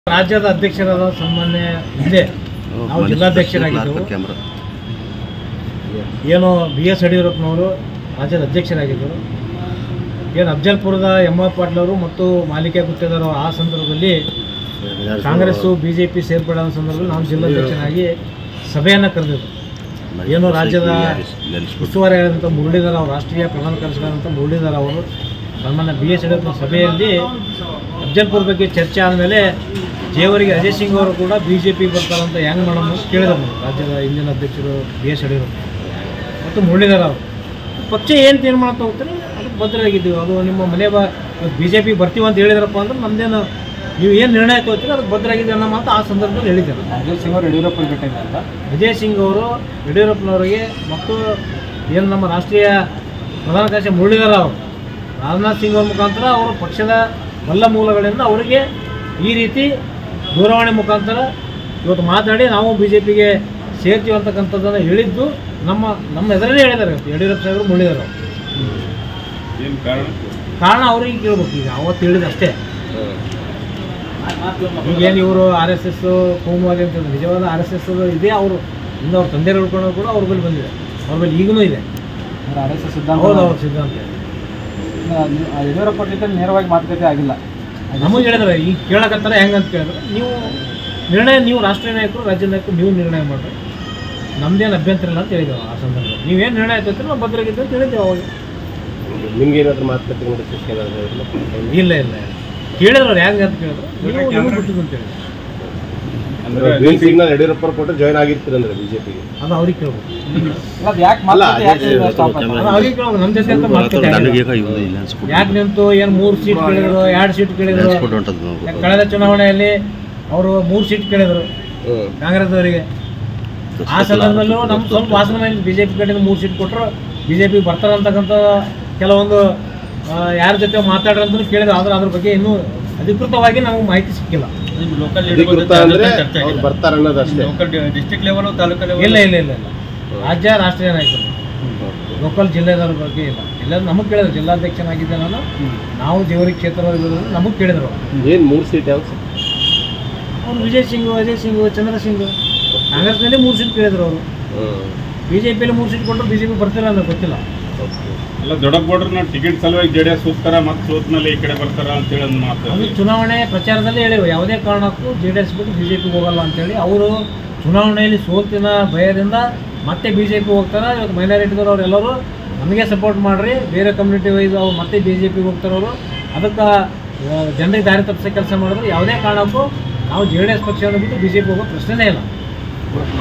ರಾಜ್ಯದ ಅಧ್ಯಕ್ಷರಾದ ಸನ್ಮಾನ್ಯ ಹಿಂದೆ ನಾವು ಜಿಲ್ಲಾಧ್ಯಕ್ಷರಾಗಿದ್ದೆವು ಕ್ಯಾಮ್ರಾ ಏನು ಬಿ ಎಸ್ ಯಡಿಯೂರಪ್ಪನವರು ರಾಜ್ಯದ ಅಧ್ಯಕ್ಷರಾಗಿದ್ದರು ಏನು ಅಫ್ಜಲ್ಪುರದ ಎಂ ಆರ್ ಪಾಟೀಲ್ ಅವರು ಮತ್ತು ಮಾಲಿಕೆ ಗುತ್ತೇದಾರ್ ಅವರು ಆ ಸಂದರ್ಭದಲ್ಲಿ ಕಾಂಗ್ರೆಸ್ಸು ಬಿ ಜೆ ಪಿ ಸೇರ್ಪಡೆ ಆದ ಸಂದರ್ಭದಲ್ಲಿ ನಾವು ಜಿಲ್ಲಾಧ್ಯಕ್ಷನಾಗಿ ಸಭೆಯನ್ನು ಕರೆದಿದ್ದು ಏನು ರಾಜ್ಯದ ಉಸ್ತುವಾರಿ ಆದಂಥ ಮುರಳೀಧರ ಅವರು ರಾಷ್ಟ್ರೀಯ ಪ್ರಧಾನ ಕಾರ್ಯದರ್ಶಿಗಳಾದಂಥ ಮುರಳೀಧರ ಅವರು ಸನ್ಮಾನ್ಯ ಬಿ ಎಸ್ ಯಡಿಯೂರಪ್ಪ ಸಭೆಯಲ್ಲಿ ಅಫ್ಜಲ್ಪುರ್ ಬಗ್ಗೆ ಚರ್ಚೆ ಆದಮೇಲೆ ಜೇವರಿಗೆ ಅಜಯ್ ಸಿಂಗ್ ಅವರು ಕೂಡ ಬಿ ಜೆ ಪಿ ಬರ್ತಾರಂತ ಹೆಂಗೆ ಮಾಡೋಣ ಅಂತ ಕೇಳಿದ್ರು ನಾವು ರಾಜ್ಯದ ಹಿಂದಿನ ಅಧ್ಯಕ್ಷರು ಬಿ ಎಸ್ ಯಡಿಯೂರಪ್ಪ ಮತ್ತು ಮುರಳೀಧರ ಅವರು ಪಕ್ಷ ಏನು ತೀರ್ಮಾನ ತಗೋತಾರೆ ಅದಕ್ಕೆ ಭದ್ರಾಗಿದ್ದೀವಿ ಅದು ನಿಮ್ಮ ಮನೆ ಬಾ ಬಿ ಜೆ ಪಿ ಬರ್ತೀವಿ ಅಂತ ಹೇಳಿದ್ರಪ್ಪ ಅಂದ್ರೆ ನಮ್ಮದೇನು ನೀವು ಏನು ನಿರ್ಣಯ ತಗೋತೀರಿ ಅದಕ್ಕೆ ಭದ್ರಾಗಿದ್ದೀವಿ ಅನ್ನೋ ಮಾತು ಆ ಸಂದರ್ಭದಲ್ಲಿ ಹೇಳಿದ್ದಾರೆ ಅಜಯ್ ಸಿಂಗ್ ಅವರು ಯಡಿಯೂರಪ್ಪ ಭೇಟಿಯಾಗಿಲ್ಲ ಅಜಯ್ ಸಿಂಗ್ ಅವರು ಯಡಿಯೂರಪ್ಪನವರಿಗೆ ಮತ್ತು ಏನು ನಮ್ಮ ರಾಷ್ಟ್ರೀಯ ಪ್ರಧಾನ ಕಾರ್ಯದರ್ಶಿ ಮುರಳೀಧರ ಅವರು ರಾಜನಾಥ್ ಸಿಂಗ್ ಅವ್ರ ಮುಖಾಂತರ ಅವರು ಪಕ್ಷದ ಬಲ್ಲ ಮೂಲಗಳಿಂದ ಅವರಿಗೆ ಈ ರೀತಿ ದೂರವಾಣಿ ಮುಖಾಂತರ ಇವತ್ತು ಮಾತಾಡಿ ನಾವು ಬಿ ಜೆ ಪಿಗೆ ಸೇರ್ತೀವಿ ಅಂತಕ್ಕಂಥದ್ದನ್ನು ಹೇಳಿದ್ದು ನಮ್ಮ ನಮ್ಮ ಎದುರಲ್ಲೇ ಹೇಳಿದ್ದಾರೆ ಇವತ್ತು ಯಡಿಯೂರಪ್ಪ ಸಾಹೇಬರು ಮುರಳೀಧರ ಅವರು ಏನು ಕಾರಣ ಕಾರಣ ಅವ್ರಿಗೆ ಕೇಳ್ಬೇಕು ಈಗ ಅವತ್ತು ಹೇಳಿದ ಅಷ್ಟೇ ಈಗೇನು ಇವರು ಆರ್ ಎಸ್ ಎಸ್ ಕೋಮುವಾದಿ ಅಂತ ಹೇಳಿದ್ರು. ನಿಜವಾದ ಆರ್ ಎಸ್ ಎಸ್ ಇದೆ ಅವರು ಇಂದ ಅವ್ರ ತಂದೆ ಹೇಳ್ಕೊಂಡು ಕೂಡ ಅವ್ರ ಬಳಿ ಬಂದಿದೆ ಅವ್ರ ಬಳಿ ಈಗಲೂ ಇದೆ ಆರ್ ಎಸ್ ಎಸ್ ಸಿದ್ಧಾಂತ ಹೌದು ಅವ್ರ ಸಿದ್ಧಾಂತ ಇದೆ. ಆ, ಯಡಿಯೂರಪ್ಪ ಜೊತೆ ನೇರವಾಗಿ ಮಾತುಕತೆ ಆಗಿಲ್ಲ ನಮಗೆ ಹೇಳಿದ್ರೆ ಈಗ ಕೇಳಕತ್ತಾರ ಹೆಂಗೆ ಅಂತ ಕೇಳಿದ್ರೆ ನೀವು ನಿರ್ಣಯ ನೀವು ರಾಷ್ಟ್ರೀಯ ನಾಯಕರು ರಾಜ್ಯ ನಾಯಕರು ನೀವು ನಿರ್ಣಯ ಮಾಡ್ರಿ ನಮ್ದೇನು ಅಭ್ಯಂತರ ಇಲ್ಲ ಅಂತ ಹೇಳಿದ್ದೇವೆ ಆ ಸಂದರ್ಭದಲ್ಲಿ ನೀವೇನು ನಿರ್ಣಯ ತಗೋತೀರಿ ನಾವು ಭದ್ರಾಗಿದ್ದು ಅಂತ ಹೇಳಿದ್ದೇವೆ ಅವಾಗ ನಿಮ್ಗೆ ಏನಾದ್ರು ಮಾತುಕತೆ ನಡೆಸಕ್ಕೆ ಏನಾದ್ರು ಇಲ್ಲ? ಇಲ್ಲ ಇಲ್ಲ ಕೇಳಿದ್ರು ಅವ್ರು ಹೆಂಗೆ ಅಂತ ಕೇಳಿದ್ರು ನೀವು ನಿಮಗೆ ಬಿಟ್ಟಿದ್ದು ಅಂತ ಹೇಳಿದ್ರು ಅಂದ್ರೆ ಗ್ರೀನ್ ಸಿಗ್ನಲ್ ಯಡಿಯೂರಪ್ಪ ಕೊಟ್ಟು ಜಾಯ್ನ್ ಆಗಿರ್ತೀರಂದ್ರೆ ಬಿಜೆಪಿಗೆ ಅದು ಅವ್ರಿಗೆ ಕೇಳ್ಬೇಕು ಅಲ್ಲ ಅದು ಯಾಕೆ ಅಲ್ಲ, ಮಾತುಕತೆ ಯಾಕೆ ಅದೇ ಸ್ಟಾಪ್ ಆಯ್ತು ಅದು ಅವ್ರಿಗೆ ಕೇಳ್ಬೇಕು ನಮ್ಮ ಜೊತೆ ಅಂತ ಮಾತುಕತೆ ಆಗಿಲ್ಲ. ಯಾಕೆ ನಿಂತು ಏನು ಮೂರು ಸೀಟ್ ಕೇಳಿದ್ರು ಎರಡು ಸೀಟ್ ಕೇಳಿದ್ರು ಯಾಕೆ ಕಳೆದ ಚುನಾವಣೆಯಲ್ಲಿ ಅವರು ಮೂರು ಸೀಟ್ ಕೇಳಿದ್ರು ಹ್ಮ್ ಕಾಂಗ್ರೆಸ್ ಅವರಿಗೆ ಆ ಸಂದರ್ಭದಲ್ಲೂ ನಮ್ಗೆ ಸ್ವಲ್ಪ ವಾಸನೆ ಮೇಲೆ ಬಿ ಜೆ ಪಿ ಕಡೆಯಿಂದ ಮೂರು ಸೀಟ್ ಕೊಟ್ಟರು ಬಿ ಜೆ ಪಿ ಬರ್ತಾರೆ ಅಂತಕ್ಕಂಥ ಕೆಲವೊಂದು ಆ, ಯಾರ ಜೊತೆ ಮಾತಾಡ್ರಿ ಅಂತ ಕೇಳಿದ್ರು ಆದ್ರೆ ಅದ್ರ ಬಗ್ಗೆ ಇನ್ನೂ ಅಧಿಕೃತವಾಗಿ ನಮಗೆ ಮಾಹಿತಿ ಸಿಕ್ಕಿಲ್ಲ ಅಧಿಕೃತ ಅಂದ್ರೆ ಅವ್ರು ಬರ್ತಾರೆ ಅನ್ನೋದು ಅಷ್ಟೇ ಡಿಸ್ಟ್ರಿಕ್ಟ್ ಲೆವೆಲ್ ತಾಲೂಕು ಇಲ್ಲ ಇಲ್ಲ ಇಲ್ಲ ಇಲ್ಲ ರಾಜ್ಯ ರಾಷ್ಟ್ರೀಯ ನಾಯಕರು ಲೋಕಲ್ ಜಿಲ್ಲೆದವ್ರ ಬಗ್ಗೆ ಇಲ್ಲ ಇಲ್ಲ ನಮಗೆ ಕೇಳಿದ್ರು ಜಿಲ್ಲಾಧ್ಯಕ್ಷನಾಗಿದ್ದೆ ನಾನು ನಾವು ಜೇವರಿ ಕ್ಷೇತ್ರದಲ್ಲಿ ನಮಗೆ ಕೇಳಿದ್ರು ಅವ್ರು. ಏನ್ ಮೂರ್ ಸೀಟ್ ಯಾವ ಅವ್ರು ವಿಜಯ್ ಸಿಂಗ್ ಅಜಯ್ ಸಿಂಗ್ ಚಂದ್ರ ಸಿಂಗ್ ಕಾಂಗ್ರೆಸ್ನಲ್ಲಿ ಮೂರು ಸೀಟ್ ಕೇಳಿದ್ರು ಅವರು ಬಿ ಜೆ ಪಿಯಲ್ಲಿ ಮೂರು ಸೀಟ್ ಕೊಟ್ಟರು ಬಿ ಜೆ ಪಿ ಬರ್ತಿಲ್ಲ ಅನ್ನೋದು ಗೊತ್ತಿಲ್ಲ ಅಲ್ಲ ದೊಡ್ಡಗೌಡ್ರನ್ನ ಟಿಕೆಟ್ ಸಲುವಾಗಿ ಜೆ ಡಿ ಎಸ್ ಹೋಗ್ತಾರ ಮತ್ತೆ ಸೋತ್ಮೇಲೆ ಈ ಕಡೆ ಬರ್ತಾರ ಅಂತೇಳಿ ಒಂದು ಮಾತು ಅದು ಚುನಾವಣೆ ಪ್ರಚಾರದಲ್ಲಿ ಹೇಳಿವು ಯಾವುದೇ ಕಾರಣಕ್ಕೂ ಜೆ ಡಿ ಎಸ್ ಬಿಟ್ಟು ಬಿ ಜೆ ಪಿಗೆ ಹೋಗಲ್ಲ ಅಂತೇಳಿ ಅವರು ಚುನಾವಣೆಯಲ್ಲಿ ಸೋತಿನ ಭಯದಿಂದ ಮತ್ತೆ ಬಿ ಜೆ ಪಿ ಹೋಗ್ತಾರೆ ಇವತ್ತು ಮೈನಾರಿಟಿದವರು ಅವರೆಲ್ಲರೂ ನಮಗೆ ಸಪೋರ್ಟ್ ಮಾಡಿರಿ ಬೇರೆ ಕಮ್ಯುನಿಟಿ ವೈಸ್ ಅವ್ರು ಮತ್ತೆ ಬಿ ಜೆ ಪಿಗೆ ಹೋಗ್ತಾರೆ ಅವರು ಅದಕ್ಕೆ ಜನರಿಗೆ ದಾರಿ ತಪ್ಪಿಸೋ ಕೆಲಸ ಮಾಡಿದ್ರೆ ಯಾವುದೇ ಕಾರಣಕ್ಕೂ ನಾವು ಜೆ ಡಿ ಎಸ್ ಪಕ್ಷವನ್ನು ಬಿಟ್ಟು ಬಿ ಜೆ ಪಿ ಹೋಗೋ ಪ್ರಶ್ನೆನೇ ಇಲ್ಲ